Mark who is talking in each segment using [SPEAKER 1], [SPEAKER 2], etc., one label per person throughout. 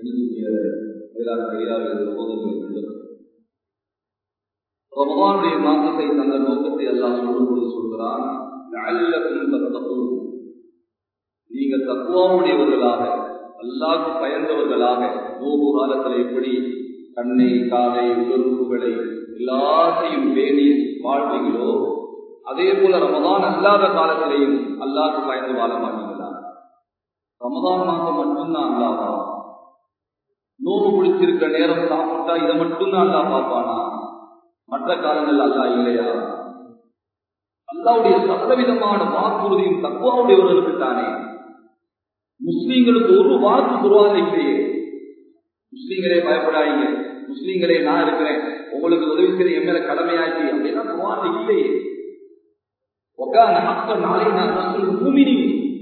[SPEAKER 1] ரமதானுடைய மாற்றத்தை தந்த நோக்கத்தை எல்லாம் சொல்லும்போது சொல்கிறான் நீங்க தத்துவாவுடையவர்களாக அல்லாக்கு பயந்தவர்களாக நோபு காலத்தில் எப்படி கண்ணை காலை உடலுறுப்புகளை எல்லாத்தையும் பேணி வாழ்வீங்களோ அதே போல ரமதான் அல்லாத காலத்திலையும் அல்லாக்கு பயந்து வாழ மாட்டீங்களா ரமதான் மாதம் மட்டும்தான் அல்லாவா நோவு குளிச்சிருக்க நேரம் சாப்பிட்டா இதை மட்டும்தான் அல்லா பார்ப்பானா மற்ற காலங்கள் அல்லா இல்லையா அல்லாவுடைய சகலவிதமான வாக்குறுதியும் தக்குவாவுடையவர்களுக்கு தானே முஸ்லீம்களுக்கு ஒரு வாக்கு குருவான் இல்லையே முஸ்லீம்களே பயப்படாதீங்க முஸ்லீம்களே நான் இருக்கிறேன் உங்களுக்கு உதவி செய்ய என் மேல கடமையாச்சு அப்படின்னா குருவான் இல்லையே وكان حقا علينا نصر المؤمنين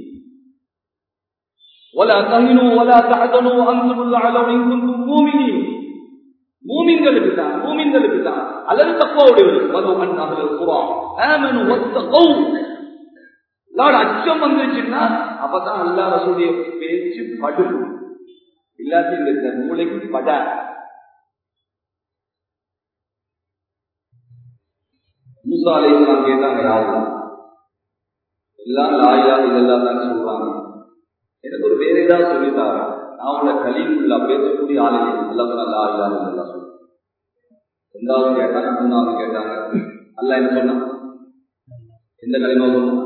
[SPEAKER 1] ولا تهنوا ولا تحزنوا وانتم الاعلون ان كنتم مؤمنين மூமின்களுக்கு தான் மூமின்களுக்கு தான் அல்லது தப்பாவுடையவர்கள் வலோ அண்ணாவில் குரா ஆமனு வத்தகௌ லார்ட் அச்சம் வந்துச்சுன்னா அப்பதான் அல்லா ரசூடைய பேச்சு படும் இல்லாட்டி இந்த மூளைக்கு பட மூசா அலை இஸ்லாம் கேட்டாங்க யாரும் எல்லாம் லாயா இதெல்லாம் தான் சொல்றாங்க எனக்கு ஒரு வேற ஏதாவது சொல்லித்தாங்க நான் உங்களை கலீமுல்லா பேசக்கூடிய ஆளு எல்லாம் லா இல்லா இதெல்லாம் சொல்லுங்க ரெண்டாவது கேட்டாங்க மூணாவது கேட்டாங்க அல்ல என்ன சொன்னா எந்த களிமா சொன்னா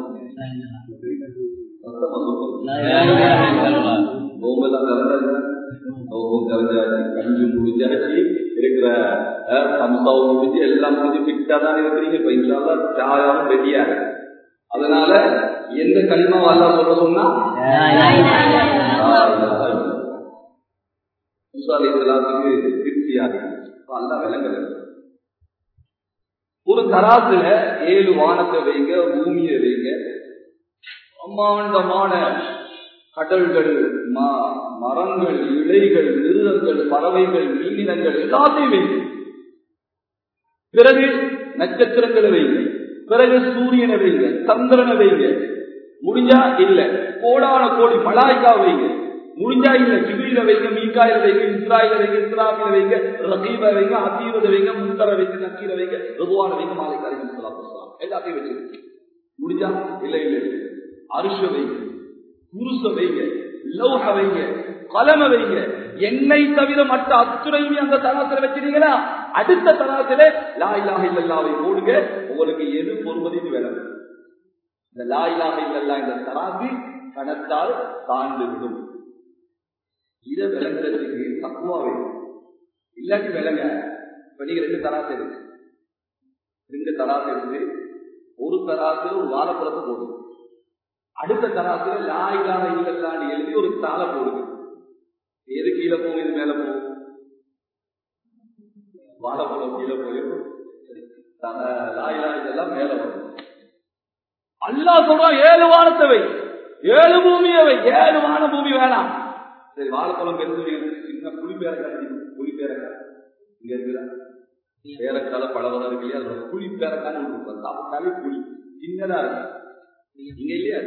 [SPEAKER 1] சத்தமா சொல்லுங்க நோம்பெல்லாம் திறந்தாச்சு நோம்பும் திறந்தாச்சு கஞ்சி முடிஞ்சாச்சு இருக்கிற சம்சாவும் முடிஞ்சு எல்லாம் முடிஞ்சு ஃபிட்டா தான் இருக்கிறீங்க இப்ப இன்ஷால்லா சாயாவும் ரெடியா அதனால எந்த களிமா அல்லா சொல்ல சொன்னா முசாலித்துக்கு திருப்தியாக அல்லா விளங்கல ஒரு தராசுல ஏழு வானத்தை வைங்க பூமியை வைங்க பிரம்மாண்டமான கடல்கள் மரங்கள் இலைகள் மிருகங்கள் பறவைகள் மீனினங்கள் எல்லாத்தையும் வைங்க பிறகு நட்சத்திரங்களை வைங்க பிறகு சூரியனை வைங்க சந்திரனை வைங்க முடிஞ்சா இல்ல கோடான கோடி மலாய்க்கா வைங்க முடிஞ்சா இல்ல ஜிபிரில வைங்க மீகாயில வைங்க இஸ்ராயில வைங்க இஸ்லாமில வைங்க ரகீப வைங்க அசீவத வைங்க முந்தர வைங்க நக்கீர வைங்க ருதுவான வைங்க மாலிக் அலி எல்லாத்தையும் வச்சிருக்கு முடிஞ்சா இல்ல இல்ல அரிச வைங்க குருச வைங்க லௌஹ வைங்க கலம வைங்க என்னை தவிர மற்ற அத்துறையுமே அந்த தராசில வச்சிருக்கீங்களா அடுத்த தராசில லா இலாக இல்லல்லாவை போடுங்க உங்களுக்கு எது பொறுமதின்னு வேணும் இந்த லா இலாக இல்லல்லா இந்த தராசி கணத்தால் தாழ்ந்து விடும் இதை விளங்குறதுக்கு தக்குவா வேணும் இல்லாட்டி விளங்க இப்ப நீங்க ரெண்டு தராசு இருக்கு ரெண்டு தராசு இருக்கு ஒரு தராசு ஒரு வாழைப்பழத்தை போடுங்க அடுத்த தராசுல லா இலாக இல்லல்லான்னு எழுதி ஒரு தாளை போடுங்க எது கீழே போகும் இது மேல போகும் வாழைப்பழம் கீழே போயிடும் லாயிலா இதெல்லாம் மேல வரும் அல்லா சொல்றான் ஏழு வானத்தை வை ஏழு பூமியை வை ஏழு வான பூமி வேணாம் சரி வாழைப்பழம் பெருசு சின்ன புளி பேரக்காய் புளி பேரக்காய் இங்க இருக்குதா பேரக்கால பழவரம் இருக்கு இல்லையா அதோட புளி பேரக்கான்னு சாப்பிட்டாலே புளி சின்னதா இருக்கு இங்க இல்லையா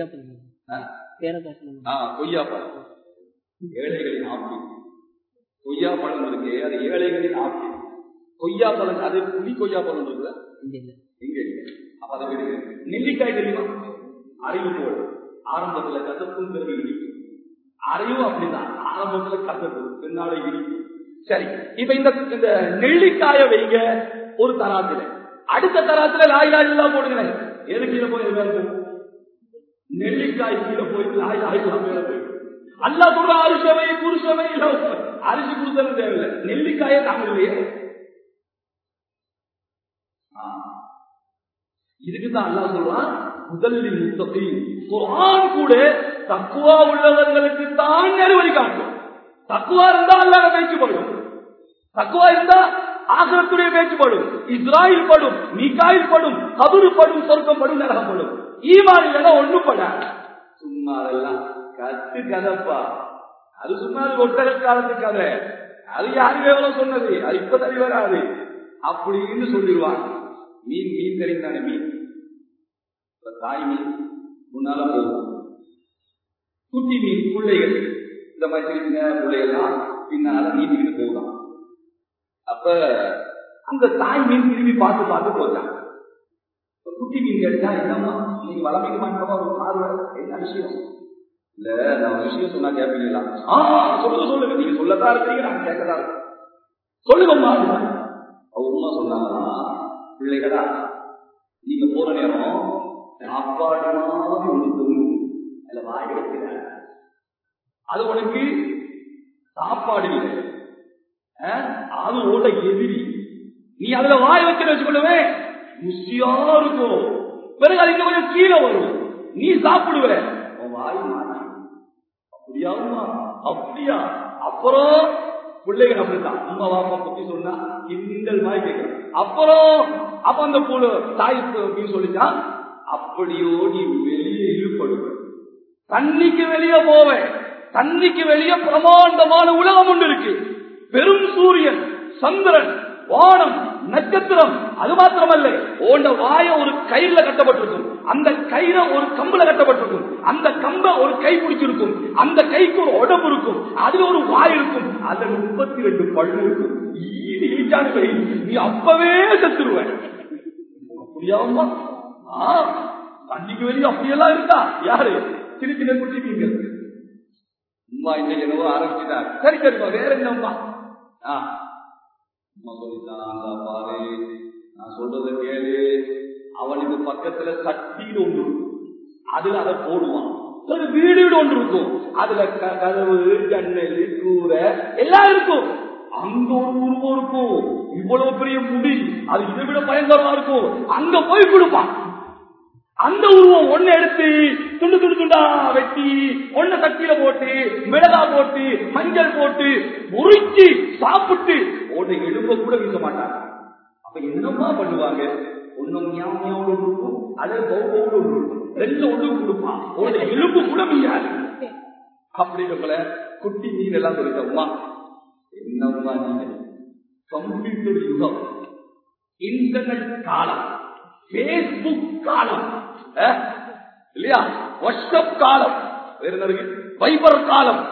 [SPEAKER 1] கொய்யா பழம் ஏழைகளின் ஆப்தி கொய்யா பழம் இருக்கு அது ஏழைகளின் ஆப்தி கொய்யா பழம் அது புளி கொய்யா பழம் இருக்குதா இங்க அப்ப அதை விடுங்க நெல்லிக்காய் தெரியுமா அறிவு போல் ஆரம்பத்துல கசப்பும் பிறகு இடிக்கும் அறிவும் அப்படிதான் ஆரம்பத்துல கசப்பு பின்னால இடிக்கும் சரி இப்ப இந்த இந்த நெல்லிக்காய வைங்க ஒரு தராத்துல அடுத்த தராத்துல லாய் லாய் எல்லாம் போடுங்க எது கீழே போய் மேல போகும் நெல்லிக்காய் கீழே போய் லாய் லாய் எல்லாம் மேல போய் அல்லா சொல்ற அரிசவை புருஷவை அரிசி புருஷன் தேவையில்லை நெல்லிக்காயே தாங்க இல்லையே இதுக்குதான் அல்லா சொல்றான் முதலில் முத்தகை குரான் கூட தக்குவா உள்ளவர்களுக்கு தான் நெருவழி காட்டும் தக்குவா இருந்தா அல்லாத பேச்சு படும் தக்குவா இருந்தா ஆகத்துடைய பேச்சு படும் இஸ்ராயில் படும் மீகாயில் படும் கபரு படும் சொர்க்கம் படும் நரகம் படும் ஈமான் இல்லைன்னா ஒண்ணும் பட சும்மா அதெல்லாம் கத்து கதப்பா அது சும்மா அது ஒட்டக காலத்து கதை அது யாரு எவ்வளவு சொன்னது அது இப்ப தனி வராது அப்படின்னு சொல்லிடுவாங்க மீன் மீன் தெரியும் தானே மீன் தாய் மீன் முன்னால போகும் குட்டி மீன் பிள்ளைகள் இந்த மாதிரி சின்ன பிள்ளைகள்லாம் பின்னால நீட்டிக்கிட்டு போகுதான் அப்ப அந்த தாய் மீன் திரும்பி பார்த்து பார்த்து போச்சான் இப்ப குட்டி மீன் கேட்டா என்னம்மா நீங்க வளமிக்க மாட்டோமா ஒரு பார்வை என்ன விஷயம் இல்ல நான் ஒரு விஷயம் சொன்னா கேட்பீங்களா ஆ சொல்லுங்க சொல்லுங்க நீங்க சொல்லத்தான் இருக்கீங்க நான் கேட்கதான் இருக்கேன் சொல்லுங்கம்மா அவ உமா சொன்னாங்களா பிள்ளைகளா நீங்க போற நேரம் சாப்பாடு மாதிரி ஒண்ணு தோணும் அதுல வாய் வைக்கிற அது உனக்கு சாப்பாடு இல்லை அஹ், அது ஓட எதிரி நீ அதுல வாய் வைக்கிற வச்சுக்கொள்ளவே ருசியா இருக்கும் பிறகு அது இன்னும் கொஞ்சம் கீழே வரும் நீ சாப்பிடுவ உன் வாய் மாறி அப்படியாமா அப்படியா அப்புறம் பிள்ளைகள் அப்படித்தான் அம்மா வாப்பா பத்தி சொன்னா கிண்டல் மாதிரி கேட்கணும் அப்புறம் அப்ப அந்த புள்ள தாய் அப்படின்னு சொல்லிச்சா அப்படியோ நீ வெளியே இழுப்படுவ தண்ணிக்கு வெளியே போவேன் தண்ணிக்கு வெளியே பிரமாண்டமான உலகம் ஒன்று இருக்கு பெரும் சூரியன் சந்திரன் வானம் நட்சத்திரம் அது மாத்திரமல்ல ஓண்ட வாய ஒரு கயிறுல கட்டப்பட்டிருக்கும் அந்த கயிற ஒரு கம்புல கட்டப்பட்டிருக்கும் அந்த கம்ப ஒரு கை பிடிச்சிருக்கும் அந்த கைக்கு ஒரு உடம்பு இருக்கும் அதுல ஒரு வாய் இருக்கும் அதுல முப்பத்தி ரெண்டு பல்லு இருக்கும் ஈடு ஈட்டான கை நீ அப்பவே செத்துருவ அப்படியாமா ஆ தண்ணிக்கு வெளியே அப்படியெல்லாம் இருக்கா யாரு சின்ன சின்ன குட்டி அம்மா இன்னைக்கு என்னவோ ஆரம்பிச்சுட்டார் சரி சரிப்பா வேற என்னம்மா ஆ அம்மா சொல்லிட்டான் அந்த பாரு நான் சொல்றத கேளு அவனுக்கு பக்கத்துல சட்டின்னு ஒன்று இருக்கும் அதுல அதை போடுவான் ஒரு வீடு வீடு ஒன்று இருக்கும் அதுல க- கதவு ஜன்னல் கூரை எல்லாம் இருக்கும் அங்க ஒரு உருவம் இருக்கும் இவ்வளவு பெரிய முடி அது இதை விட பயங்கரமா இருக்கும் அங்க போய் கொடுப்பான் அந்த உருவம் ஒண்ணு எடுத்து துண்டு துண்டு துண்டா வெட்டி ஒண்ணு சட்டியில போட்டு மிளகா போட்டு மஞ்சள் போட்டு உரிச்சு சாப்பிட்டு உன்னை எலும்ப கூட வீச மாட்டாங்க அப்ப என்னமா பண்ணுவாங்க ஒன்னும் ஞாபகம் இருக்கும் அல்லது பௌபோடு ஒன்று இருக்கும் ரெண்டு ஒண்ணு கொடுப்பான் உன்னை எலும்பு கூட மீயாது அப்படின்னு போல குட்டி மீன் எல்லாம் சொல்லிட்டோம்மா என்னம்மா நீங்க கம்ப்யூட்டர் யுகம் இன்டர்நெட் காலம் பேஸ்புக் காலம் அஹ், இல்லையா வாட்ஸ்அப் காலம் வேற என்ன இருக்கு வைபர் காலம்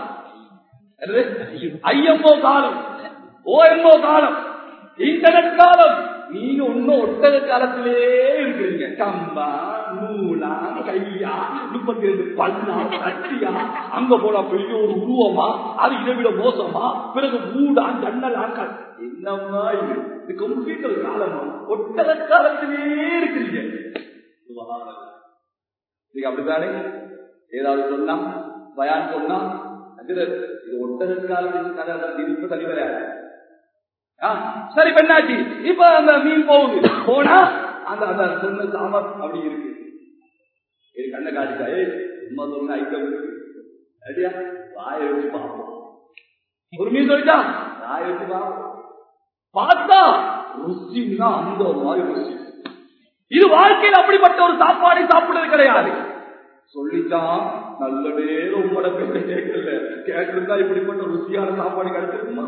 [SPEAKER 1] ஐஎம்ஓ காலம் ஓஎம்ஓ காலம் இன்டர்நெட் காலம் நீங்க இன்னும் ஒட்டக காலத்திலே இருக்கிறீங்க கம்பா நூலா கையா முப்பத்தி ரெண்டு பல்லா கட்டியா அங்க போனா பெரிய ஒரு உருவமா அது இதை விட மோசமா பிறகு மூடா ஜன்னலா க- என்னம்மா இது இது கம்ப்யூட்டர் காலமா ஒட்டக காலத்திலே இருக்கிறீங்க சுபஹானல்லாஹ். நீங்க அப்படித்தானே ஏதாவது சொன்னா பயான் சொன்னா அது இது ஒட்டக காலத்தின் கதை திருப்ப தனி வராது ஆ, சரி பெண்ணாச்சி இப்ப அந்த மீன் போகுது போனா அந்த அந்த சொன்ன சாமர் அப்படி இருக்கு இது கண்ணை காட்டிட்டா ஏய் சும்மா சொன்ன ஐட்டம் இருக்கு சரியா வாயை வச்சு பார்ப்போம் ஒரு மீன் சொல்லிட்டா வாயை வச்சு பார்ப்போம் பார்த்தா ருசின்னா அந்த மாதிரி ருசி இது வாழ்க்கையில் அப்படிப்பட்ட ஒரு சாப்பாடை சாப்பிடுறது கிடையாது சொல்லிட்டான் நல்ல நேரம் உங்களோட பேச கேட்கல கேட்டிருந்தா இப்படிப்பட்ட ருசியான சாப்பாடு கிடைச்சிருக்குமா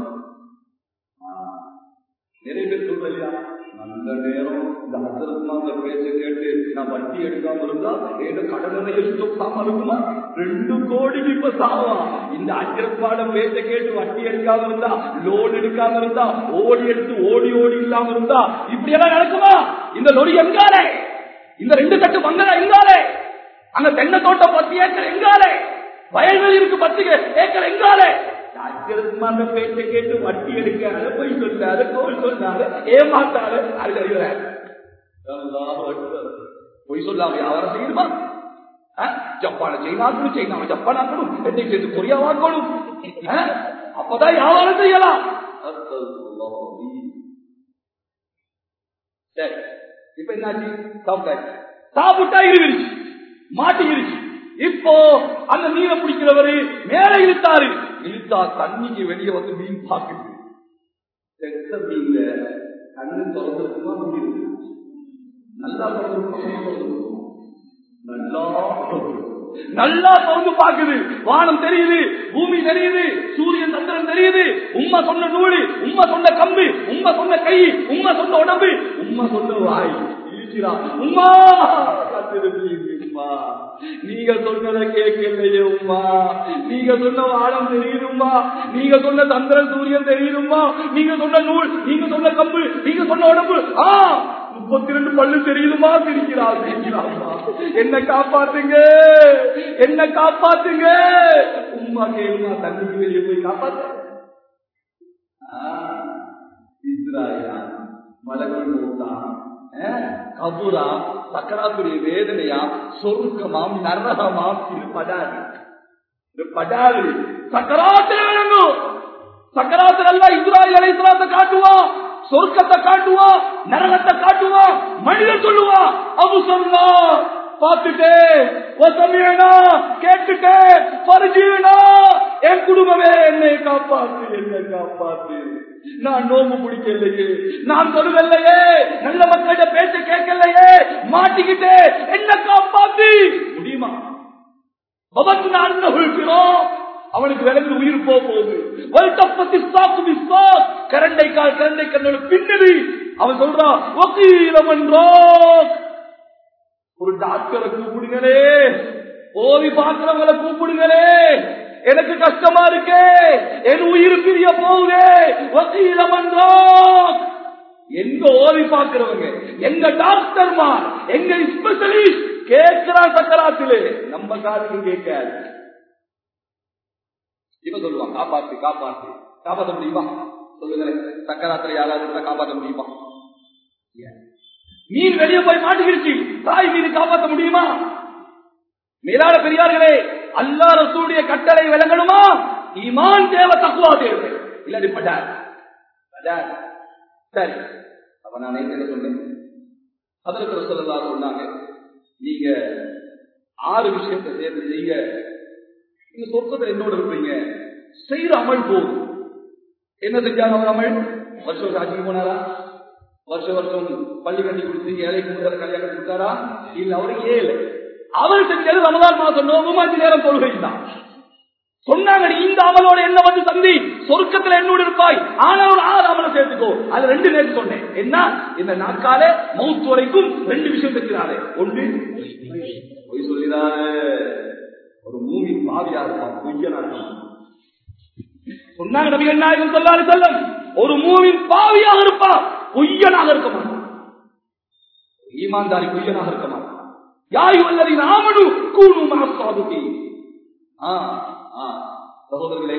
[SPEAKER 1] நிறைய பேர் சொல்றியா நல்ல நேரம் இந்த அசரத்மா அந்த பேச்ச கேட்டு நான் வட்டி எடுக்காம இருந்தா ஏதோ கடனை எடுக்காம இருக்குமா ரெண்டு கோடிக்கு இப்ப சாவா இந்த அஜரத்மான பேச்ச கேட்டு வட்டி எடுக்காம இருந்தா லோன் எடுக்காம இருந்தா ஓடி எடுத்து ஓடி ஓடி இல்லாம இருந்தா இப்படி எல்லாம் நடக்குமா இந்த லொரி எங்காலே இந்த ரெண்டு கட்டு பங்களா எங்காலே அங்க தென்னை தோட்டம் பத்து ஏக்கர் எங்காலே வயல்வெளி இருக்கு பத்து ஏக்கர் எங்காலே அஜரத்மான பேச்சை கேட்டு வட்டி எடுக்க அதை போய் சொல்லாரு கோல் சொன்னாரு ஏமாத்தாரு அது அறிவுறாரு பொய் சொல்லாம வியாபாரம் செய்யணுமா அஹ், ஜப்பான சைனாக்கணும் சைனாவை ஜப்பானாக்கணும் என்னை சேர்த்து கொரியாவாக்கணும் அஹ், அப்பதான் வியாபாரம் செய்யலாம் சரி இப்ப என்னாச்சு சாப்பிட்டாச்சு சாப்பிட்டா இருவிருச்சு மாட்டிருச்சு இப்போ அந்த மீனை பிடிக்கிறவரு மேல இழுத்தாரு இழுத்தா தண்ணிக்கு வெளியே வந்து மீன் பாக்குது செத்த மீன்ல கண்ணு திறந்துருக்குமா முடியும் நல்லா திறந்துருக்குமா நல்லா நல்லா திறந்து பாக்குது வானம் தெரியுது பூமி தெரியுது சூரியன் சந்திரன் தெரியுது உம்மா சொன்ன நூலு உம்மா சொன்ன கம்பு உம்மா சொன்ன கை உம்மா சொன்ன உடம்பு உம்மா சொன்ன வாய் இது சிரிக்கிறான் உம்மா கத்திருப்பீங்கம்மா நீங்க சொன்னதை கேட்கலையே உம்மா நீங்க சொன்ன வாழம் தெரியுதும்மா நீங்க சொன்ன சந்திரன் சூரியன் தெரியுதும்மா நீங்க சொன்ன நூல் நீங்க சொன்ன கம்பு நீங்க சொன்ன உடம்பு ஆ முப்பத்தி ரெண்டு பல்லு தெரியுதுமா சிரிக்கிறா சிரிக்கிறாம்மா என்ன காப்பாத்துங்க என்ன காப்பாத்துங்க உம்மா கேளுமா தண்ணிக்கு வெளியே போய் காப்பாத்து இஸ்ராயலா மலர்கள் போட்டா கபூரா சக்கராத்துடைய வேதனையா சொருக்கமாம் நரகமாம் இது படாது இது படாது சக்கராத்துல விளங்கும் சக்கராத்துல எல்லாம் இஸ்ராயல் அலைஹிஸ்ஸலாத்தை காட்டுவான் சொர்க்கத்தை காட்டுவான் நரகத்தை காட்டுவான் மனிதன் சொல்லுவான் அபு சொன்னா பார்த்துட்டே வசமியனா கேட்டுட்டே பரிஜீவனா என் குடும்பமே என்னை காப்பாத்து என்னை காப்பாத்து நான் நோம்பு பிடிக்கலையே நான் சொல்லலையே நல்ல மக்களிட பேச்ச கேட்கலையே மாட்டிக்கிட்டே என்ன காப்பாத்து முடியுமா பவத்து நான் இருக்கிறோம் அவனுக்கு விலங்கு உயிர் போக போகுது வல்டப்பத்தி சாக்கு விஸ்வாஸ் கரண்டை கால் கரண்டை கண்ணோட பின்னது அவன் சொல்றான் வக்கீலம் என்றோ ஒரு டாக்டரை கூப்பிடுங்களே ஓவி பாக்குறவங்களை கூப்பிடுங்களே எனக்கு கஷ்டமா இருக்கே என் உயிர் பிரிய போகுதே வக்கீலம் என்றோ எங்க ஓவி பாக்குறவங்க எங்க டாக்டர்மார் எங்க ஸ்பெஷலிஸ்ட் கேட்கிறான் சக்கராத்திலே நம்ம காதுக்கு கேட்காது இப்ப சொல்லுவான் காப்பாத்து காப்பாத்து காப்பாற்ற முடியுமா சொல்லுங்களேன் சக்கராத்திரை யாராவது இருந்தா காப்பாற்ற முடியுமா மீன் வெளியே போய் மாட்டிக்கிடுச்சு தாய் மீது காப்பாற்ற முடியுமா மேலான பெரியார்களே அல்லா ரசூடைய கட்டளை விளங்கணுமா ஈமான் தேவை தக்குவா தேவை இல்லாடி பட்டார் பட்டார் சரி அப்ப நான் என்ன சொன்னேன் அதற்கு ரசூலுல்லா சொன்னாங்க நீங்க ஆறு விஷயத்தை சேர்ந்து செய்ய நீங்க சொர்க்கத்தில் என்னோட இருப்பீங்க செய்யற அமல் போதும் என்ன செஞ்சாங்க அவர் அமல் வருஷம் வருஷம் ஆட்சிக்கு போனாரா வருஷம் வருஷம் பள்ளி கட்டி கொடுத்து ஏழை குடும்பத்தை கல்யாணம் கொடுத்தாரா இல்ல அவருக்கு ஏழு அவர் செஞ்சது ரமதான் மாசம் நோம்பு அஞ்சு நேரம் தொழுகை தான் சொன்னாங்க நீ இந்த அமலோட என்ன வந்து தந்தி சொர்க்கத்துல என்னோட இருப்பாய் ஆனா ஒரு ஆறு அமலை சேர்த்துக்கோ அது ரெண்டு நேரம் சொன்னேன் என்ன இந்த நாட்கால மவுத் வரைக்கும் ரெண்டு விஷயம் செஞ்சாரு ஒன்று பொய் சொல்லிடாரு ஒரு மூவி பாவியா இருப்பான் பொய்யனா இருப்பான் சொன்னாங்க நபிகள் நாயகம் சொல்லாரு செல்லம் ஒரு மூவின் பாவியாக இருப்பான் பொய்யனாக இருக்க மாட்டான் ஈமான்தாரி பொய்யனாக இருக்க மாட்டான் யாய் வல்லதி நாமனு கூணு மனசாதுகி சகோதரர்களே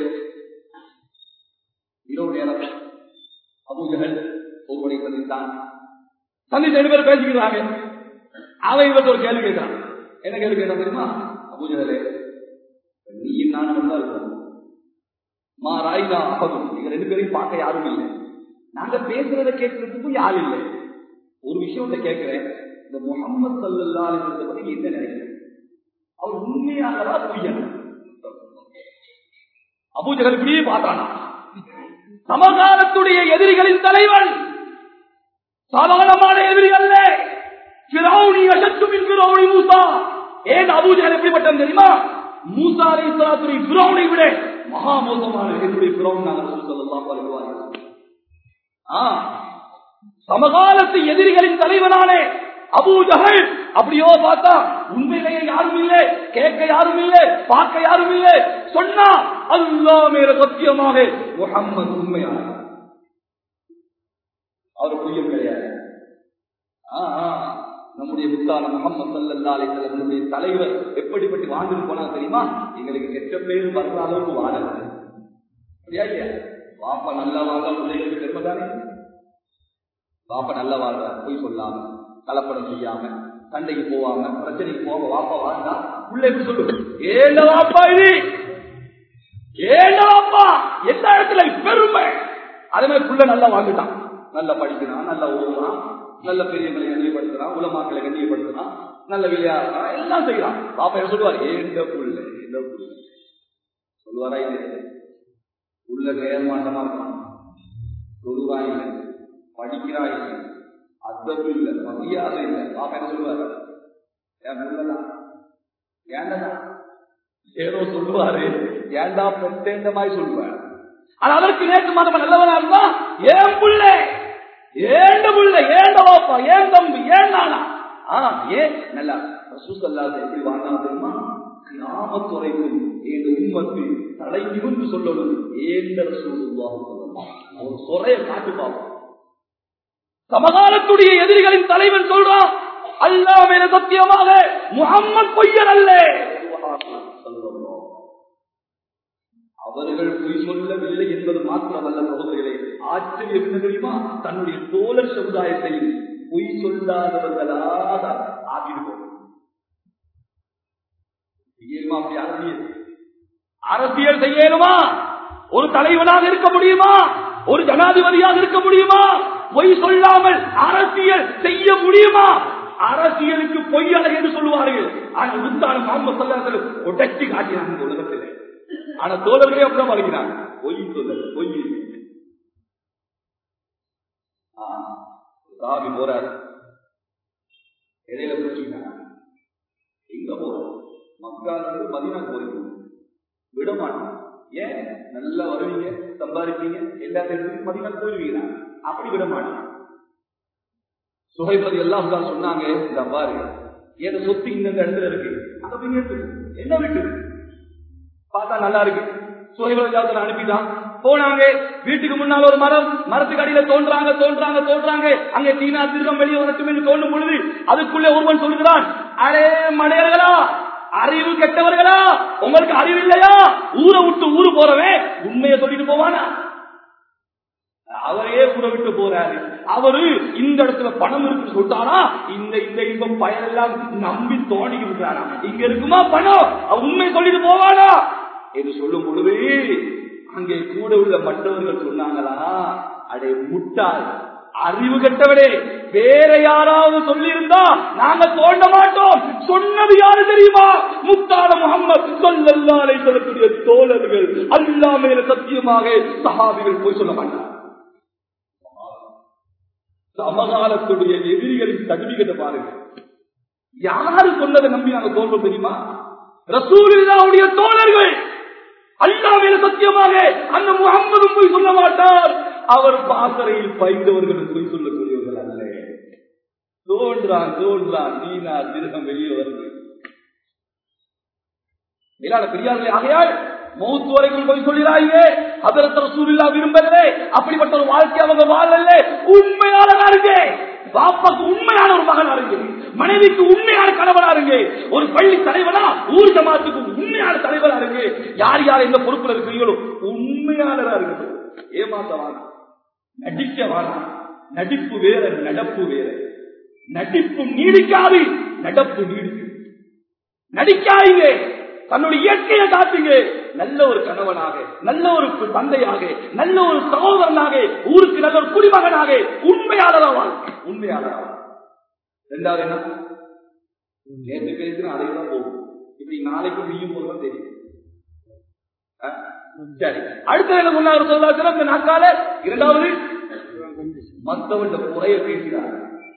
[SPEAKER 1] இரவு நேரம் அபூஜகல் ஒருவனை சந்தித்தான் சந்தித்த ரெண்டு பேரும் பேசிக்கிறாங்க அவன் இவர்கிட்ட ஒரு கேள்வி கேட்கிறான் என்ன கேள்வி கேட்டான் தெரியுமா அபூஜகலே நீயும் நானும் மட்டும் தான் இருக்கோம் மா ராயிதா அபதும் நீங்க ரெண்டு பேரையும் பார்க்க யாரும் இல்லை நாங்க பேசுறத கேட்கறதுக்கும் யாரும் இல்லை ஒரு விஷயத்தை கேட்கிறேன் இந்த முகமது சல்லா பத்தி என்ன நினைக்கிறேன் அவர் உண்மையாகவா பொய்யன் அபூஜகல் இப்படியே பார்த்தானா சமகாலத்துடைய எதிரிகளின் தலைவன் சாதாரணமான எதிரி அல்ல பிறவுனி அசத்துமின் பிறவுனி மூசா ஏன் அபூஜகல் எப்படிப்பட்டது தெரியுமா மூசா அலை சலாத்துறை பிறவுனை விட மகா மோசமான என்னுடைய பிறவுன் நாங்கள் சொல்லலாம் வருவார்கள் சமகாலத்து எதிரிகளின் தலைவனானே அபூஜகல் அப்படியோ பார்த்தா உண்மையிலேயே யாரும் இல்லை கேட்க யாரும் இல்லை பார்க்க யாரும் இல்லை சொன்னா அல்லா மேல சத்தியமாக முகம்மது உண்மையான அவர் பொய்யம் கிடையாது நம்முடைய முத்தான முகமது சல்லா அலிசல்லம் நம்முடைய தலைவர் எப்படிப்பட்டு வாழ்ந்துட்டு போனா தெரியுமா எங்களுக்கு கெட்ட பேர் வர்ற அளவுக்கு வாழல அப்படியா இல்லையா பாப்பா நல்லா வாழ்ந்தா பிள்ளைகளுக்கு பெருமை தானே பாப்பா நல்லா வாழ்ற பொய் சொல்லாம கலப்படம் செய்யாம சண்டைக்கு போவாம பிரச்சனைக்கு போக வாப்பா வாழ்ந்தா உள்ள எப்படி சொல்லு ஏண்ட வாப்பா இது ஏண்ட வாப்பா எந்த இடத்துல பெருமை அதே மாதிரி புள்ள நல்லா வாழ்ந்துட்டான் நல்லா படிக்கிறான் நல்லா ஓடுறான் நல்ல பெரியவங்களை கண்ணியப்படுத்துறான் உலமாக்களை கண்ணியப்படுத்துறான் நல்ல விளையாடுறான் எல்லாம் செய்யறான் பாப்பா என்ன சொல்லுவார் ஏண்ட புள்ள ஏண்ட புள்ள சொல்லுவாரா இது உள்ள நேர்மாட்டமா இருக்கான் சொல்லுவா இல்லை படிக்கிறா இல்லை அதப்பு இல்லை மரியாதை இல்லை பாப்பா என்ன சொல்லுவாரு என் புள்ளதான் ஏண்டா ஏதோ சொல்லுவாரு ஏண்டா பெற்றேந்த மாதிரி சொல்லுவார் ஆனா அதற்கு நேற்று மாதம் நல்லவனா இருந்தா ஏன் புள்ள ஏண்ட புள்ள ஏண்ட வாப்பா ஏன் தம்பி ஏன் நானா ஆ ஏன் நல்லா ரசூசல்லாத எப்படி வாழ்ந்தா தெரியுமா கிராமத்துறைக்கும் என் உண்மத்து தலை நிமிர்ந்து சொல்லணும் ஏந்த ரசூலுல்லாஹ் ஒரு சொறைய காட்டு பார்ப்போம் சமகாலத்துடைய எதிரிகளின் தலைவன் சொல்றான் அல்லா மேல சத்தியமாக முகம்மது பொய்யர் அல்ல அவர்கள் பொய் சொல்லவில்லை என்பது மாத்திரமல்ல சகோதரிகளே ஆச்சரியம் என்ன தெரியுமா தன்னுடைய தோழர் சமுதாயத்தையும் பொய் சொல்லாதவர்களாக ஆகிடுவோம் அரசியல் அரசியல் செய்யணுமா ஒரு தலைவனாக இருக்க முடியுமா ஒரு ஜனாதிபதியாக இருக்க முடியுமா பொய் சொல்லாமல் அரசியல் செய்ய முடியுமா அரசியலுக்கு பொய்யலை என்று சொல்லுவார்கள் ஆனால் முத்தான முகமது சல்லாசல் உடச்சி காட்டினாங்க இந்த உலகத்தில் ஆனா தோழர்களே அப்படிதான் வருகிறாங்க பொய் சொல்ல பொய் சாமி போறாரு இடையில பிடிச்சிக்கிட்டாங்க எங்க போறோம் மக்கால மதினா போயிருக்கோம் விட மாட்டோம் ஏன் நல்லா வருவீங்க சம்பாதிப்பீங்க எல்லா இடத்துக்கும் மதினா போயிருவீங்க அப்படி விட மாட்டோம் சுகைபதி எல்லாம் தான் சொன்னாங்க இந்த பாரு ஏதோ சொத்து இந்த இடத்துல இருக்கு அங்க போய் எடுத்துக்கோ என்ன விட்டு பார்த்தா நல்லா இருக்கு சுகைபதி அனுப்பிட்டான் போனாங்க வீட்டுக்கு முன்னால் ஒரு மரம் மரத்துக்கு அடியில தோன்றாங்க தோன்றாங்க தோன்றாங்க அங்க தீனா திருகம் வெளியே வரட்டும் என்று தோன்றும் பொழுது அதுக்குள்ளே ஒருவன் சொல்லுகிறான் அடே மடையர்களா அறிவு கெட்டவர்களா உங்களுக்கு அறிவு இல்லையா ஊரை விட்டு ஊரு போறவன் உண்மையை சொல்லிட்டு போவானா அவரே ஊரை விட்டு போறாரு அவரு இந்த இடத்துல பணம் இருக்கு சொல்லிட்டாரா இந்த இந்த இன்பம் பயனெல்லாம் நம்பி தோண்டி விடுறாரா இங்க இருக்குமா பணம் அவன் உண்மை சொல்லிட்டு போவானா என்று சொல்லும் பொழுது அங்கே கூட உள்ள மற்றவர்கள் சொன்னாங்களா அடே முட்டாள் அறிவு கெட்டவரே வேற யாராவது சொல்லி இருந்தா நாங்க தோண்ட மாட்டோம் சொன்னது யாரு தெரியுமா முத்தான முகம்மது சொல்லல்லாலை சொல்லக்கூடிய தோழர்கள் அல்லா மேல சத்தியமாக சஹாபிகள் போய் சொல்ல மாட்டார் சமகாலத்துடைய எதிரிகளின் சர்டிபிகேட் பாருங்க யாரு சொன்னதை நம்பி நாங்க தோல்வோம் தெரியுமா ரசூலில்லாவுடைய தோழர்கள் அல்லா மேல சத்தியமாக அந்த முகம்மதும் போய் சொல்ல மாட்டார் அவர் பாசறையில் பயின்றவர்களும் போய் சொல்லக்கூடியவர்கள் அல்ல தோன்றான் தோன்றான் நீனா திருகம் வெளியே வருது மேலான பெரியார்களே ஆகையால் மௌத்து வரைக்கும் போய் சொல்லிடாங்க அதற்கு ரசூலில்லா விரும்பல அப்படிப்பட்ட ஒரு வாழ்க்கை அவங்க வாழல உண்மையாளனா இருக்கு பாப்பாக்கு உண்மையான ஒரு மகனா இருக்கு மனைவிக்கு உண்மையான கணவனா இருக்கு ஒரு பள்ளி தலைவனா ஊர் ஜமாத்துக்கு உண்மையான தலைவரா இருக்கு யார் யார் எந்த பொறுப்புல இருக்கிறீங்களோ உண்மையாளரா இருக்கு ஏமாத்த வேணாம் நடிக்க வேணாம் நடிப்பு வேற நடப்பு வேற நடிப்பு நீடிக்காது நடப்பு நீடிக்கும் நடிக்காதீங்க தன்னுடைய இயற்கையை காட்டுங்க நல்ல ஒரு கணவனாக நல்ல ஒரு தந்தையாக நல்ல ஒரு சகோதரனாக ஊருக்கு நல்ல ஒரு குடிமகனாக உண்மையாளராக உண்மையாளராக ரெண்டாவது என்ன நேற்று பேசினா அதை தான் போகும் இப்படி நாளைக்கு நீயும் போதும் தெரியும் சரி அடுத்தது என்ன சொன்னார் சொல்லாச்சு இந்த நாட்கால இரண்டாவது மற்றவன் குறைய பேசுகிறார்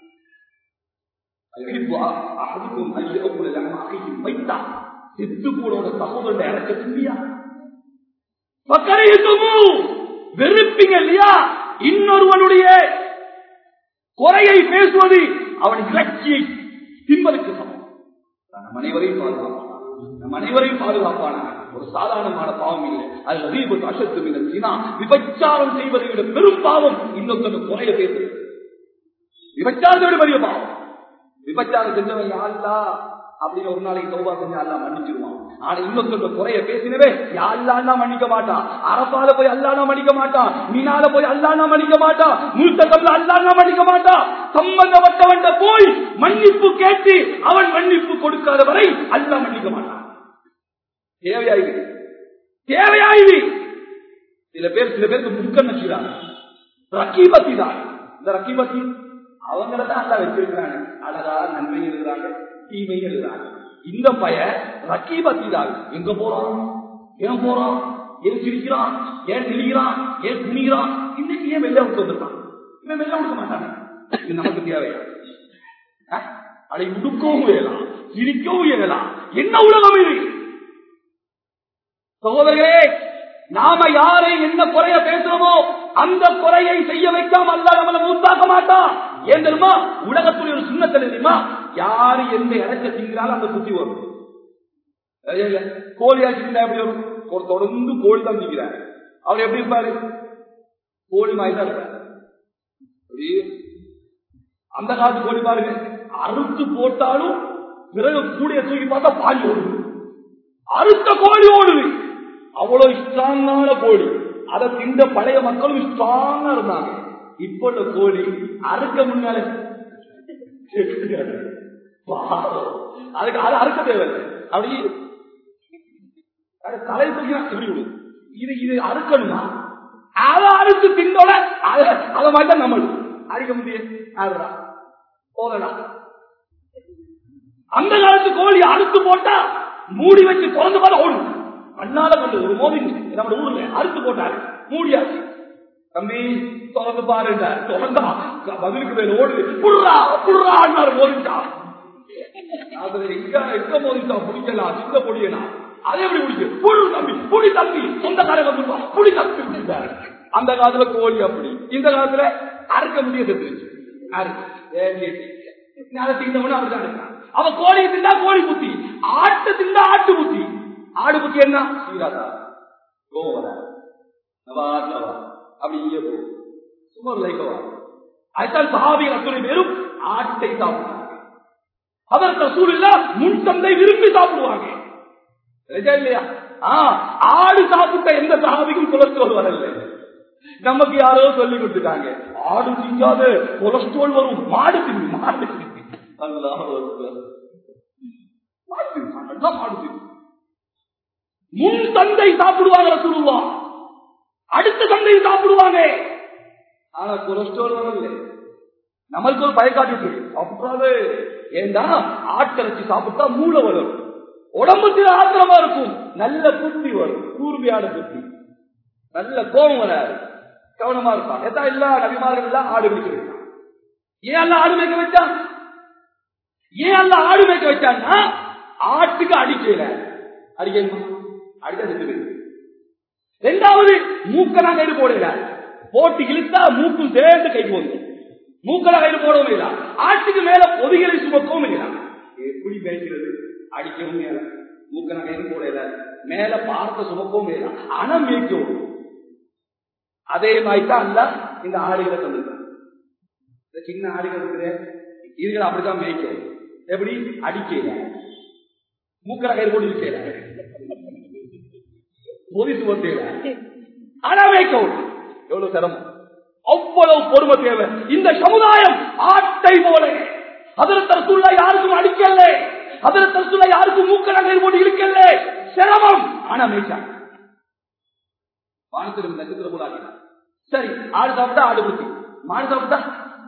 [SPEAKER 1] வைத்தா செத்து போனோட சகோதரன் இறக்க துணியா வெறுப்பீங்க இல்லையா இன்னொருவனுடைய குறையை பேசுவது அவன் இலட்சியை தின்பதற்கு சமம் நம் அனைவரையும் பாதுகாப்பான நம் அனைவரையும் பாதுகாப்பான ஒரு சாதாரணமான பாவம் இல்லை அது அதீபத்து அசத்து மினா விபச்சாரம் செய்வதை விட பெரும் பாவம் இன்னொருத்தன குறைய பேசுறது விபச்சாரத்தை விட பெரிய பாவம் விபச்சாரம் செஞ்சவன் யாருந்தா அப்படின்னு ஒரு நாளைக்கு தௌபா செஞ்சு அல்லா மன்னிச்சிருவான் ஆனா இன்னொருத்தோட குறைய பேசினவே அல்லாண்டா மன்னிக்க மாட்டான் அரப்பால போய் அல்லாண்டா மன்னிக்க மாட்டான் மீனால போய் அல்லாண்டா மன்னிக்க மாட்டான் முழுத்தகம்ல அல்லாண்டா மன்னிக்க மாட்டான் சம்பந்தப்பட்டவன் போய் மன்னிப்பு கேட்டு அவன் மன்னிப்பு கொடுக்காத வரை அல்லா மன்னிக்க மாட்டான் தேவையாயுது தேவையாயுது சில பேர் சில பேருக்கு முக்கன் வச்சுக்கிறாங்க ரக்கீபத்தி தான் இந்த ரக்கீபத்தி அவங்கள தான் அல்லா வச்சிருக்கிறாங்க அழகா நன்மை இருக்கிறாங்க தீமை எழுதுறாங்க இந்த பய ரக்கீபத்தி தான் எங்க போறோம் ஏன் போறோம் ஏன் சிரிக்கிறான் ஏன் நெளிகிறான் ஏன் குனிகிறான் இன்னைக்கு ஏன் வெளில விட்டு வந்திருக்கான் இவன் வெளில விடுக்க மாட்டாங்க இது நமக்கு தேவையா அதை உடுக்கவும் இயலாம் சிரிக்கவும் இயலாம் என்ன உலகம் இது சகோதரர்களே நாம யாரை என்ன குறைய பேசுறோமோ அந்த குறையை செய்ய வைக்காம அல்ல நம்மளை மூத்தாக்க மாட்டான் ஏன் தெரியுமா உலகத்துடைய ஒரு சுண்ணத்தை தெரியுமா யாரு எந்த இடத்த திங்கிறாலும் அந்த புத்தி வரும் இல்ல, இல்ல. கோழி ஆச்சுன்னா எப்படி வரும் கொ- தொடர்ந்து கோழி தான் திங்கிறார் அவர் எப்படி இருப்பாரு கோழி மாதிரி தான் இருப்பாரு அப்படியே அந்த காலத்து கோழி பாருங்க அறுத்து போட்டாலும் பிறகு கூடிய தூக்கி பார்த்தா பால் ஓடுது அறுத்த கோழி ஓடுது அவ்வளவு ஸ்ட்ராங்கான கோழி அதை தின்ற பழைய மக்களும் ஸ்ட்ராங்கா இருந்தாங்க இப்ப உள்ள கோழி அறுக்க முன்னால பாவம். அதுக்கு அதை அறுக்க தேவையில்லை அப்படி அது தலை தூக்கினா எப்படி விடும் இது இது அறுக்கணுமா அதை அறுத்து தின்னோட அதை அதை மாதிரி தான் நம்ம அடிக்க முடியும் அதுதான் போதலாம் அந்த காலத்து கோழி அறுத்து போட்டா மூடி வச்சு திறந்து பார்த்து ஓடும் அண்ணால கொண்டு ஒரு மோதி நம்ம ஊர்ல அறுத்து போட்டாரு மூடியாச்சு தம்பி திறந்து பாருங்க திறந்தா பதிலுக்கு மேல ஓடுது புடுறா புடுறா அண்ணாரு மோதிட்டா அது எங்க எங்க மோதிட்டா பிடிக்கலாம் சின்ன பொடியலாம் அதே எப்படி பிடிக்கும் புடு தம்பி புடி தம்பி சொந்தக்காரங்க வந்துருவா புடி தம்பி அப்படின்றாரு. அந்த காலத்துல கோழி அப்படி இந்த காலத்துல அறுக்க முடிய செத்துருச்சு அவ கோழி திண்டா கோழி புத்தி ஆட்டு திண்டா ஆட்டு புத்தி ஆடு புத்தி என்ன சீராதா கோவம் வர நவாத்லவா அப்படி இங்கே போ சுமர் லைக்கவா அதுதான் சஹாபிகள் அத்துணை பேரும் ஆட்டை சாப்பிடுவாங்க அவர் ரசூல் இல்ல முன் தந்தை விரும்பி சாப்பிடுவாங்க நிஜம் இல்லையா ஆ, ஆடு சாப்பிட்ட எந்த சஹாபிக்கும் கொலஸ்ட்ரால் வரல நமக்கு யாரோ சொல்லி கொடுத்துட்டாங்க ஆடு திங்காத கொலஸ்ட்ரால் வரும் மாடு திங்கு மாடு திங்கு அல்லாஹ் அக்பர். மாடு திங்கு, அதான் மாடு திங்கு. முன் தந்தை சாப்பிடுவாங்க ரசூலுல்லாஹ் அடுத்த தந்தை சாப்பிடுவாங்க ஆனா கொலஸ்ட்ரால் வரல நம்மளுக்கு ஒரு பயக்காட்டு சாப்பிடாது ஏண்டா ஆட்டிறைச்சி சாப்பிட்டா மூளை வரும் உடம்புக்கு ஆத்திரமா இருக்கும் நல்ல புத்தி வரும் கூர்மையான புத்தி நல்ல கோபம் வராது கவனமா இருப்பான் எதா இல்ல நபிமார்கள் எல்லாம் ஆடு மேய்க்க ஏன் அல்ல ஆடு மேய்க்க வச்சான் ஏன் அல்ல ஆடு மேய்க்க வச்சான்னா ஆட்டுக்கு அடிக்கல அடிக்கணுமா அடிக்க செத்து போயிருக்கு. ரெண்டாவது மூக்க நான் கைது போடல போட்டு இழுத்தா மூக்கும் சேர்ந்து கை போகுது மூக்கல கைது போடவும் இல்லை ஆட்டுக்கு மேல பொதிகளை சுமக்கவும் இல்லை எப்படி மேய்க்கிறது அடிக்கவும் இல்லை மூக்க நான் கைது போடல மேல பார்த்த சுமக்கவும் இல்லை அணம் மேய்க்கவும் அதே மாதிரி தான் அல்ல இந்த ஆடுகளை சொல்லுங்க இந்த சின்ன ஆடுகள் இருக்குது இதுகளை அப்படித்தான் மேய்க்கும் எப்படி அடிக்கல மூக்கல கயிறு போட்டு இருக்கல பொதி சுமத்தையில ஆனா மேய்க்கவும் எவ்வளவு சிரமம் அவ்வளவு பொறுமை தேவை இந்த சமுதாயம் ஆட்டை போல அதில் தரத்துள்ள யாருக்கும் அடிக்கல அதில் தரத்துள்ள யாருக்கும் மூக்கல கயிறு போட்டு இருக்கல சிரமம் ஆனா மேய்ச்சாங்க வானத்திலும் நட்சத்திர போல ஆக்கினார் சரி ஆடு சாப்பிட்டா ஆடு குத்தி மாடு சாப்பிட்டா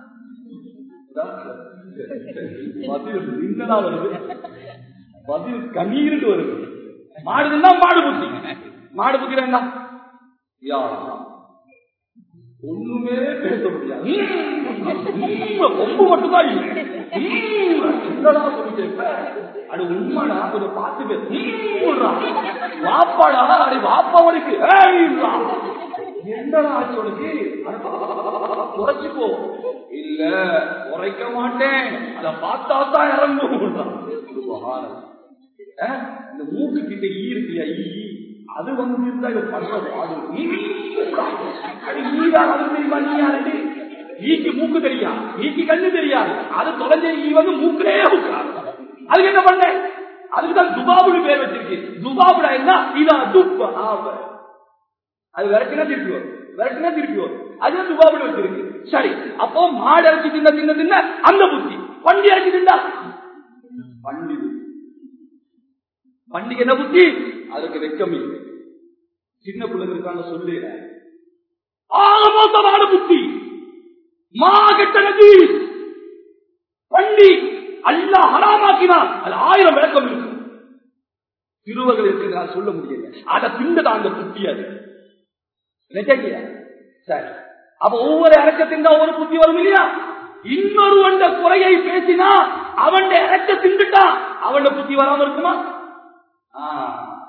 [SPEAKER 1] பதில் நின்னதா வருது பதில் கண்ணீருக்கு வருது மாடுதுன்னா மாடு புத்தி மாடு புத்தி என்ன யா அல்லாஹ். ஒண்ணுமே பேச முடியாது கொம்பு மட்டும்தான் இல்லை உம், என்னடா சொல்லிட்டு இருக்க? அது உண்மைடா கொஞ்சம் பார்த்து பேசு உம், சொல்றா. வாப்பாடா அடி வாப்பாவனுக்கு ஏய்ன்றா. என்னடா ஆச்சு உனக்கு அட, குறைச்சுக்கோ இல்ல குறைக்க மாட்டேன் அத பார்த்தா தான் இறங்கும் சுபஹானல்லாஹ். அஹ், இந்த மூக்கு கிட்ட ஈ இருக்குல்லையா ஈ அது வந்து இருந்தா இதை பண்ற பாடு ஈ, அடி நீதான் அது தெரியுமா நீ யாரு ஈக்கு மூக்கு தெரியா ஈக்கு கண்ணு தெரியாது அது தொலைஞ்ச ஈ வந்து மூக்கிலே உட்காரு அதுக்கு என்ன பண்ண அதுக்குதான் துபாபுடு பேர் வச்சிருக்கு துபாபுடா என்ன இதா துப்ப ஆப அது விரட்டினா திருப்பி வரும் விரட்டினா திருப்பி வரும் அது துபாபுடு வச்சிருக்கு சரி அப்போ மாடு அரைச்சி தின்ன தின்ன தின்ன அந்த புத்தி வண்டி அரைச்சி தின்னா வண்டி புத்தி வண்டிக்கு என்ன புத்தி அதுக்கு வெக்கம் இல்லை சின்ன பிள்ளைங்க இருக்காங்க சொல்லு ஆக மோசமான புத்தி மா கெட்ட நதி வண்டி அல்லா ஹராமாக்கினான் அது ஆயிரம் விளக்கம் இருக்கு சிறுவர்கள் இருக்கிறார் சொல்ல முடியல அதை பின்னதான் அந்த புத்தி அது நிஜங்கியா சரி அப்ப ஒவ்வொரு இறக்கத்தின் ஒரு புத்தி வரும் இல்லையா இன்னொரு வந்த குறையை பேசினா அவன் இறக்க திண்டுட்டான் அவன் புத்தி வராம இருக்குமா ஆ,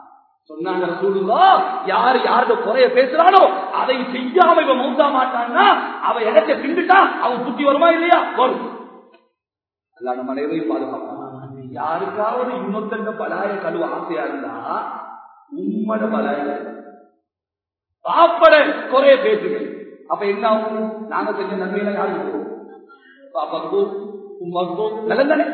[SPEAKER 1] சொன்னாங்க ரசூலுல்லா யார் யாரோட குறைய பேசுறானோ அதை செய்யாம இவன் மௌத்தா மாட்டான்னா அவன் இடத்தை பிண்டுட்டா அவன் புத்தி வருமா இல்லையா வரும் அல்ல நம்ம அனைவரையும் பாதுகாப்பான் யாருக்காவது இன்னொருத்தங்க பலாய கழுவ ஆசையா இருந்தா உம்மட பலாய பாப்பட குறைய பேசுங்க அப்ப என்ன ஆகும் நாங்க செஞ்ச நன்மையில யாருக்கு போகும் பாப்பாக்கும் உமாக்கும் நல்லது தானே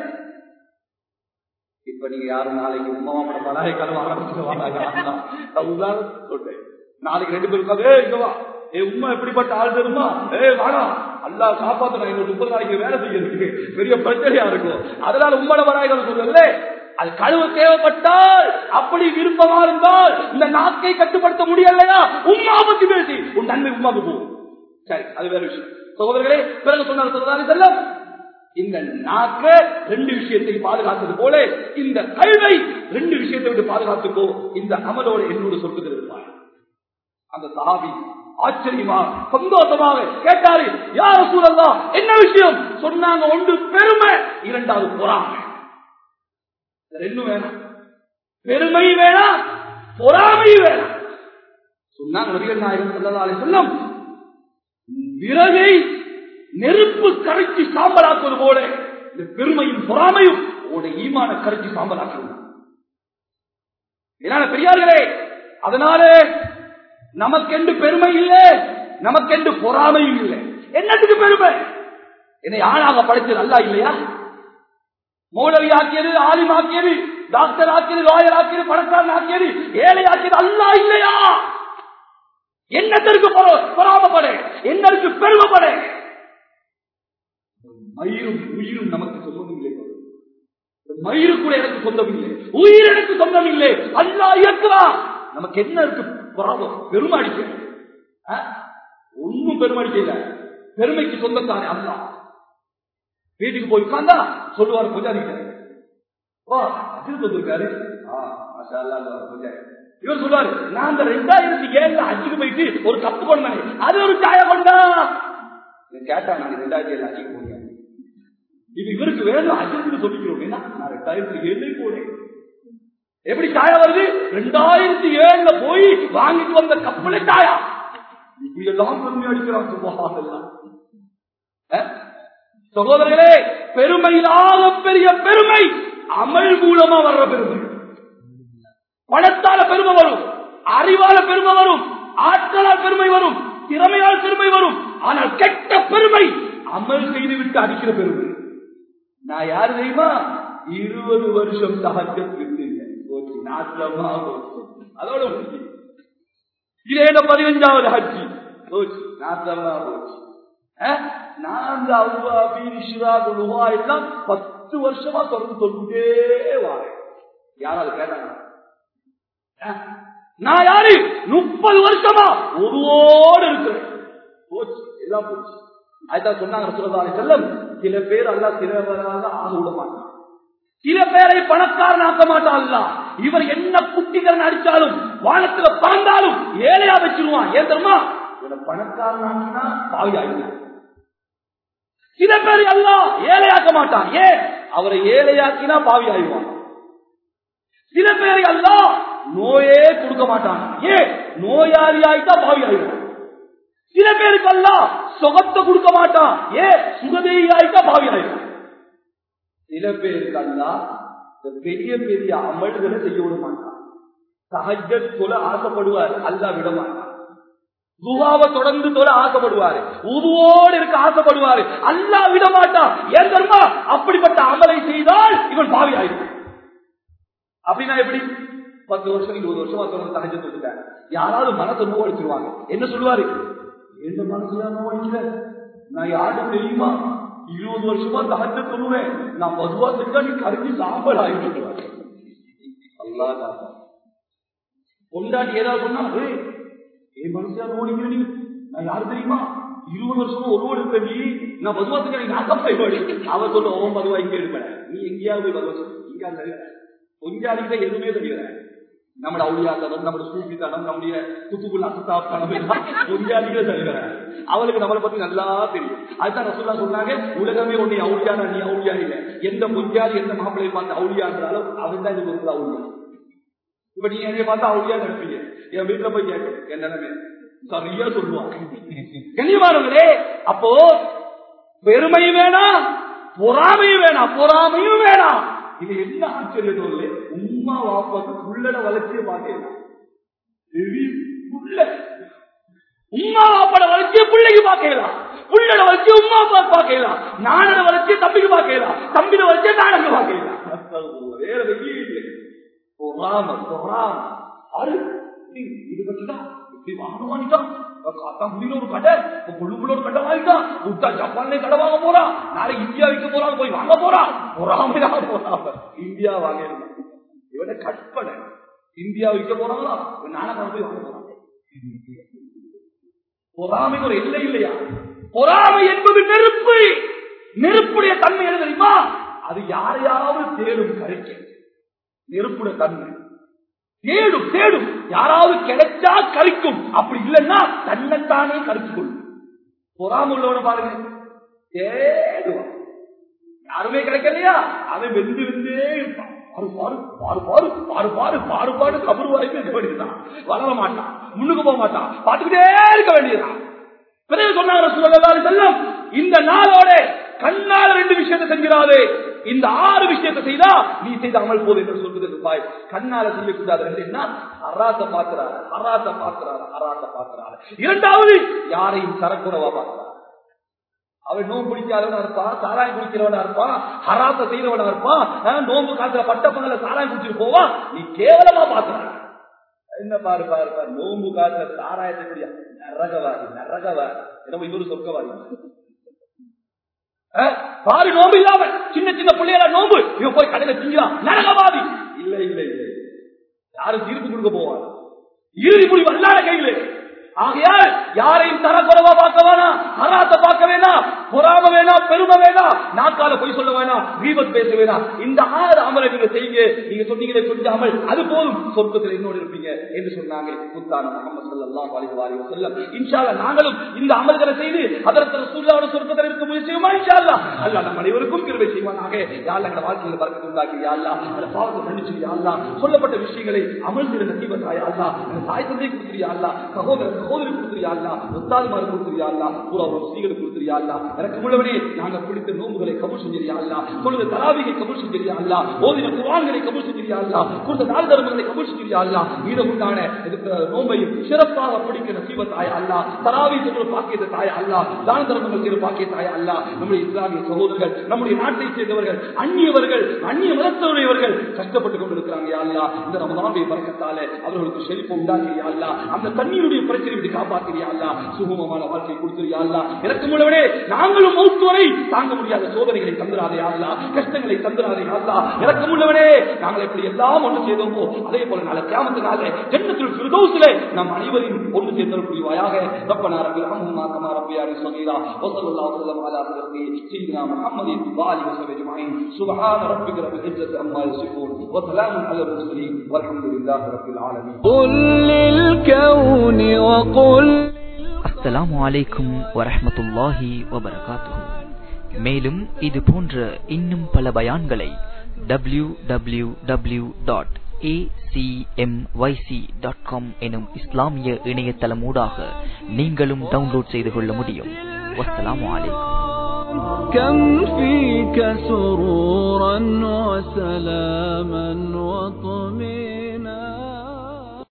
[SPEAKER 1] இப்ப நீங்க யாரும் நாளைக்கு உமாவோட பலாய கழுவ ஆரம்பிச்சுவாங்க சொல்றேன் நாளைக்கு ரெண்டு பேரும் உட்காந்து, "ஏய், இங்க வா ஏ உமா எப்படிப்பட்ட ஆள் தெரியுமா ஏ வாடா அல்லா காப்பாத்தணும் எங்களுக்கு முப்பது நாளைக்கு வேலை செய்யறதுக்கு பெரிய பிரச்சனையா இருக்கும் அதனால உம்மட வராய்கள் சொல்லல அது கழுவு தேவைப்பட்டால் அப்படி விருப்பமா இருந்தால் இந்த நாக்கை கட்டுப்படுத்த முடியலையா உம்மா பத்தி பேசி உன் நன்மை உமாக்கு போகும் சரி அது வேற விஷயம் சகோதரர்களே பிறகு சொன்னார் சொல்றாரு செல்லம் இந்த நாக்க ரெண்டு விஷயத்தை பாதுகாத்தது போல இந்த கல்வை ரெண்டு விஷயத்தை விட்டு பாதுகாத்துக்கோ இந்த அமலோட என்னோடு சொல்லுகிறது இருப்பார் அந்த சஹாபி ஆச்சரியமா சந்தோஷமாக கேட்டாரு யார சூழல்லா என்ன விஷயம் சொன்னாங்க ஒன்று பெருமை இரண்டாவது பொறாமை இது ரெண்டும் வேணாம் பெருமை வேணாம் பொறாமை வேணாம் சொன்னாங்க நபிகள் நாயகம் சொல்லலாலே சொல்லும் விறகை நெருப்பு கரைச்சி சாம்பலாக்குவது போல இந்த பெருமையும் பொறாமையும் உடைய ஈமான கரைச்சி சாம்பலாக்குவது என்னால பெரியார்களே அதனாலே நமக்கென்று பெருமை இல்லை நமக்கென்று பொறாமையும் இல்லை என்னத்துக்கு பெருமை என்னை ஆளாக படைத்தது அல்லா இல்லையா மௌலவி ஆக்கியது ஆலிம் ஆக்கியது டாக்டர் ஆக்கியது லாயர் ஆக்கியது பணக்காரன் ஆக்கியது ஏழை ஆக்கியது அல்லா இல்லையா என்னத்திற்கு பொற- பொறாமப்பட என்னருக்கு பெருமைப்பட மயிரும் உயிரும் நமக்கு சொந்தம் இல்லை மயிறு கூட எனக்கு சொந்தம் இல்லை உயிர் எனக்கு சொந்தம் இல்லை அல்லா இயக்குறான் நமக்கு என்ன இருக்கு பொறாமம் பெருமை அடிக்க ஆ? ஒண்ணும் பெருமை அடிக்கல பெருமைக்கு சொந்தத்தானே அல்லா வீட்டுக்கு போய் உட்கார்ந்தா சொல்லுவாரு பூஜாரி வா அஜித் வந்திருக்காரு ஆ, மாஷா அல்லாஹ், அல்லாஹ் பூஜாரி. இவர் சொல்லுவாரு நான் அந்த ரெண்டாயிரத்தி ஏழுல அஜுக்கு போயிட்டு ஒரு கப்பு கொண்டானே அது ஒரு சாய கொண்டா இவன் கேட்டா நான் ரெண்டாயிரத்தி ஏழு அஜுக்கு போனேன் இது இவருக்கு வேணும் அஜித்துக்கு சொல்லிக்கிறோம் அப்படின்னா நான் ரெண்டாயிரத்தி ஏழுல போனேன் எப்படி சாயா வருது ரெண்டாயிரத்தி ஏழுல போய் வாங்கிட்டு வந்த கப்பல சாயா இப்படி எல்லாம் பெருமை அடிக்கிறான் சுபஹானல்லாஹ். அஹ்? சகோதரர்களே பெருமையிலாத பெரிய பெருமை அமல் மூலமா வர்ற பெருமை பணத்தால பெருமை வரும் அறிவால பெருமை வரும் ஆற்றலால் பெருமை வரும் திறமையால் பெருமை வரும் ஆனால் கெட்ட பெருமை அமல் செய்து விட்டு அடிக்கிற பெருமை நான் யாரு தெரியுமா இருபது வருஷம் சகஜம் போச்சு நாசமா போச்சு அதோட முடிஞ்சு. இதே இந்த பதினஞ்சாவது ஹஜ்ஜி போச்சு நாசமா போச்சு அஹ், நான் அந்த அல்வா பீர் இஷ்ரா குலுவா எல்லாம் பத்து வருஷமா தொடர்ந்து சொல்லிட்டே வாரேன் யாராவது கேட்டாங்க அஹ், நான் யாரு முப்பது வருஷமா ஒருவோடு இருக்கிறேன் போச்சு எல்லாம் போச்சு அதுதான் சொன்னாங்க ரசூலுல்லாஹி அலைஹி வஸல்லம் சில பேர் அல்லாஹ் சிலவராக ஆக விட மாட்டான் சில பேரை பணக்காரன் ஆக்க மாட்டான் அல்லாஹ் இவர் என்ன குட்டிகள் அடிச்சாலும் வானத்துல பறந்தாலும் ஏழையா வச்சிருவான் ஏன் தெரியுமா இவனை பணக்காரன் ஆக்கினா பாவி ஆகிடுவான் சில பேர் எல்லாம் ஏழையாக்க மாட்டான் ஏன் அவரை ஏழையாக்கினா பாவி ஆயிடுவான் சில பேர் எல்லாம் நோயே கொடுக்க மாட்டான் ஏன் நோயாளி ஆயிட்டா பாவி ஆயிடுவான் சில பேருக்கு எல்லாம் சுகத்தை கொடுக்க மாட்டான் ஏன் சுகதேவி ஆயிட்டா பாவி ஆயிடுவான் சில பேருக்கு எல்லாம் இந்த பெரிய பெரிய அமல்களை செய்ய விட மாட்டான் சகஜ தொலை ஆசைப்படுவார் அல்லா விட மாட்டான் துவாவை தொடர்ந்து தொலை ஆசைப்படுவாரு உருவோடு இருக்க ஆசைப்படுவாரு அல்லா விட மாட்டான் ஏன் தெரியுமா அப்படிப்பட்ட அமலை செய்தால் இவன் பாவி ஆயிடுவான் அப்படின்னா எப்படி பத்து வருஷம் இருபது வருஷமா தொடர்ந்து சகஜ தொட்டுட்டாங்க யாராவது மனத்தை நோவடிச்சிருவாங்க என்ன சொல்லுவாரு எந்த மனசுல நோவடிக்கல நான் யாரும் தெரியுமா இருபது வருஷமா தகஜ சொல்லுவேன் நான் பொதுவா செஞ்சா நீ கருதி சாம்பல் ஆகிட்டு அல்லா தாத்தா கொண்டாட்டி ஏதாவது சொன்னா "ஏய், என் மனசுல நோடிக்கிற நீ நான் யாரு தெரியுமா இருபது வருஷமா ஒருவோடு இருக்க நீ நான் பதுவா செஞ்சா நீ நாக்கம் போய்வாடி அவன் சொல்ல ஓம் பதுவா இங்க இருப்பேன் நீ எங்கேயாவது போய் பதுவா சொல்லு இங்க அந்த கொஞ்சம் எதுவுமே தெரியாது നമ്മുടെ ഔലിയാത്തനം നമ്മുടെ സൂഫിത്തനം നമ്മുടെ കുത്തുകുൽ അസ്താത്തനം எல்லாம் பொஞ்சாதிகளே தருகிறார் அவளுக்கு நம்மளை பத்தி நல்லா தெரியும் அதுதான் ரசூல்லா சொன்னாங்க உலகமே உன்னை அவுளியான நீ அவுளியா இல்ல எந்த பொஞ்சாதி எந்த மாப்பிள்ளை பார்த்து அவுளியான்றாலும் அவன் தான் இதுக்கு ஒரு அவுளியா இப்ப நீங்க என்னைய பார்த்தா அவளியா நினைப்பீங்க என் வீட்டுல போய் கேட்கும் என் நிலைமை சரியா சொல்லுவாங்க கண்ணியமானவர்களே அப்போ பெருமையும் வேணாம் பொறாமையும் வேணாம் பொறாமையும் வேணாம் இது என்ன ஆச்சரியம் சொல்லு உமா வாப்பாக்கு புள்ளட வளர்ச்சியை பார்க்கலாம் புள்ள உமா வாப்பட வளர்ச்சியை பிள்ளைக்கு பார்க்கலாம் புள்ளட வளர்ச்சி உமா அப்பா பார்க்கலாம் நானட வளர்ச்சி தம்பிக்கு பார்க்கலாம் தம்பிட வளர்ச்சி நானங்க பார்க்கலாம் வேற வெளியே இல்லை பொறாம பொறாம அரு இது பற்றிதான் இப்படி வாங்க வாங்கிட்டான் காத்தா முடியல ஒரு கடை கொழும்புல ஒரு கடை வாங்கிட்டான் விட்டா ஜப்பான்ல கடை வாங்க போறான் நாளை இந்தியா விற்க போறான் போய் வாங்க போறான் பொறாமையா போறான் இந்தியா வாங்க இவன கற்பனை இந்தியா விற்க போறாங்களா நானே போய் வாங்க போறான் பொறாமைக்கு ஒரு எல்லை இல்லையா பொறாமை என்பது நெருப்பு நெருப்புடைய தன்மை என்ன தெரியுமா அது யாரையாவது தேடும் கரைக்க நெருப்புடைய தன்மை தேடும் தேடும் யாராவது கிடைச்சா கறிக்கும் அப்படி இல்லைன்னா தன்னைத்தானே கருத்து கொள்ளும் பொறாம உள்ளவன பாருங்க தேடுவான் யாருமே கிடைக்கலையா அவன் வெந்து வெந்தே இருப்பான் பாரு பாரு பாரு பாரு பாரு பாரு பாரு பாரு கபரு வரைக்கும் இருக்க வேண்டியதுதான் வளர மாட்டான் முன்னுக்கு போக மாட்டான் பார்த்துக்கிட்டே இருக்க வேண்டியதுதான் பிறகு சொன்னாங்க சொல்லலாம் செல்லம் இந்த நாளோட கண்ணால ரெண்டு விஷயத்தை செஞ்சிடாது இந்த ஆறு விஷயத்தை செய்தா நீ செய்த அமல் போது என்று சொல்வது பாய் கண்ணால செய்யக்கூடாது ரெண்டு என்ன அராத்த பாக்குறாரு அராத்த பாக்குறாரு அராத்த பாக்குறாரு இரண்டாவது யாரையும் சரக்குறவா பாக்குறாரு அவன் நோம்பு பிடிக்காதவனா இருப்பான் சாராயம் குடிக்கிறவனா இருப்பான் ஹராத்த செய்யறவனா இருப்பான் நோம்பு காலத்துல பட்ட பங்கல சாராயம் குடிச்சிட்டு போவான் நீ கேவலமா பாக்குறான் என்ன பாரு பாரு பாரு நோம்பு காலத்துல சாராயத்தை குடியா நரகவாதி நரகவாதி நம்ம இன்னொரு சொர்க்கவாதி பாரு நோம்பு இல்லாம சின்ன சின்ன பிள்ளைகள நோம்பு இவன் போய் கடையில திங்கலாம் நரகவாதி இல்ல இல்ல இல்ல யாரும் தீர்ப்பு கொடுக்க போவாங்க இறுதி முடிவு அல்லாத கையில ஆகையால் யாரையும் தர குறைவா பார்க்க வேணாம் அராத்த பார்க்க வேணாம் பொறாம வேணாம் பெருமை வேணாம் நாக்கால போய் சொல்ல வேணாம் தீபத் பேச வேணாம் இந்த ஆறு அமலை நீங்க செய்யுங்க நீங்க சொன்னீங்களே கொஞ்சம் அமல் அது போதும் சொர்க்கத்தில் என்னோடு இருப்பீங்க என்று சொன்னாங்க முத்தான முகமது சல்லல்லாஹு அலைஹி வாரி வஸல்லம் இன்ஷால்லா நாங்களும் இந்த அமல்களை செய்து அதற்கு ரசூலுல்லாஹ்வுடைய சொர்க்கத்தில் இருக்க முயற்சி செய்வோமா இன்ஷால்லா அல்லாஹ் நம் அனைவருக்கும் கிருபை செய்வானாக யா அல்லாஹ் எங்கள் வாழ்க்கையில் பறக்கத்து உண்டாக்கி யா அல்லாஹ் அந்த பாவத்தை மன்னிச்சு யா அல்லாஹ் சொல்லப்பட்ட விஷயங்களை அமல் செய்த நசீபத்தாய் அல்லாஹ் எங்கள் தாய் தந்தை கொடுத்துறியா அல்லாஹ் சகோதர சகோதரி கொடுத்துறியா அல்லாஹ் ஒத்தாதுமாறு கொடுத்துறியா அல்லாஹ் பூரா ஒரு ஸ்ரீகளை கொடுத்துறியா அல்லாஹ் எனக்கு உள்ளவனே நாங்க பிடித்த நோம்புகளை கபூல் செஞ்சிரியா அல்லாஹ் சொல்லுத தராவிகை கபூல் செஞ்சிரியா அல்லாஹ் ஓதின குரான்களை கபூல் செஞ்சிரியா அல்லாஹ் கொடுத்த நாள் தர்மங்களை கபூல் செஞ்சிரியா அல்லாஹ் மீதம் உண்டான இருக்கிற நோம்பையும் சிறப்பாக பிடிக்கிற சீவத்தாய் அல்லாஹ் தராவி சொல்ற பாக்கியத்தை தாய் அல்லாஹ் தான தர்மங்கள் செய்கிற பாக்கிய தாய் அல்லாஹ் நம்முடைய இஸ்லாமிய சகோதரர்கள் நம்முடைய நாட்டை சேர்ந்தவர்கள் அந்நியவர்கள் அந்நிய மதத்தவரையவர்கள் கஷ்டப்பட்டு கொண்டிருக்கிறாங்க யா அல்லாஹ் இந்த ரமதானுடைய பறக்கத்தாலே அவர்களுக்கு செழிப்பு உண்டாக்கிறியா அல்லாஹ் அந்த தண்ணீருடைய பிரச்சனை விட்டு காப்பாற்றியா அல்லாஹ் சுகமமான வாழ்க்கை கொடுத்துறியா அல்லாஹ் எனக்கு மூலவனே நாங்களும் மௌத்து வரை தாங்க முடியாத சோதனைகளை தந்துராதே அல்லா கஷ்டங்களை தந்துராதே அல்லா எனக்கு உள்ளவனே நாங்கள் எப்படி எல்லாம் ஒன்று செய்தோமோ அதே போல நாளை கிராமத்தினாலே ஜன்னத்தில் ஃபிர்தௌஸிலே நம் அனைவரையும் ஒன்று சேர்ந்தல் புரிவாயாக ரப்பனா ரப்பில் ரஹ்மனா கமா ரப்பியானி ஸகீரா வஸல்லல்லாஹு வஸல்லம் அலா சய்யிதினா முஹம்மதின் வஆலி வஸஹ்பிஹி அஜ்மஈன் சுப்ஹான ரப்பிக ரப்பில் இஸ்ஸத்தி அம்மா யசிஃபூன் வ ஸலாமுன் அலல் முர்சலீன் வல்ஹம்துலில்லாஹி ரப்பில் ஆலமீன்
[SPEAKER 2] قل للكون وقل
[SPEAKER 3] அஸ்ஸலாமு அலைக்கும் வரஹ்மத்துல்லாஹி வபரகாத்துஹு மேலும் இது போன்ற இன்னும் பல பயான்களை W W W dot dot com எனும் இஸ்லாமிய இணையதளமூடாக நீங்களும் டவுன்லோட் செய்து கொள்ள முடியும் வஸ்ஸலாமு அலைக்கும்
[SPEAKER 2] كم فيك سرورا وسلاما وطمئنا